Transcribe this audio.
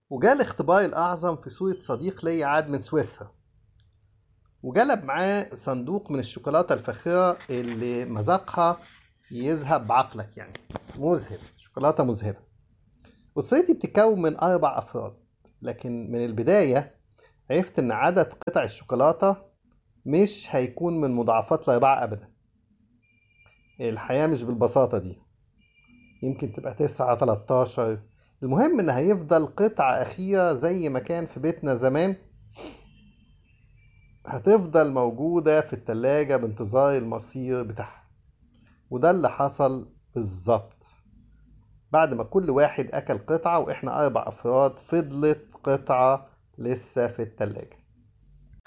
وجاء الاختبار الأعظم في صورة صديق لي عاد من سويسرا وجلب معاه صندوق من الشوكولاتة الفاخرة اللي مذاقها يذهب بعقلك يعني مذهب شوكولاتة مذهبة أسرتي بتتكون من أربع أفراد لكن من البداية عرفت إن عدد قطع الشوكولاتة مش هيكون من مضاعفات الأربعة أبدا الحياة مش بالبساطة دي يمكن تبقى تسعة تلاتاشر المهم إن هيفضل قطعة أخيرة زي ما كان في بيتنا زمان هتفضل موجودة في التلاجة بانتظار المصير بتاعها وده اللي حصل بالظبط بعد ما كل واحد أكل قطعة وإحنا أربع أفراد فضلت قطعة لسه في التلاجة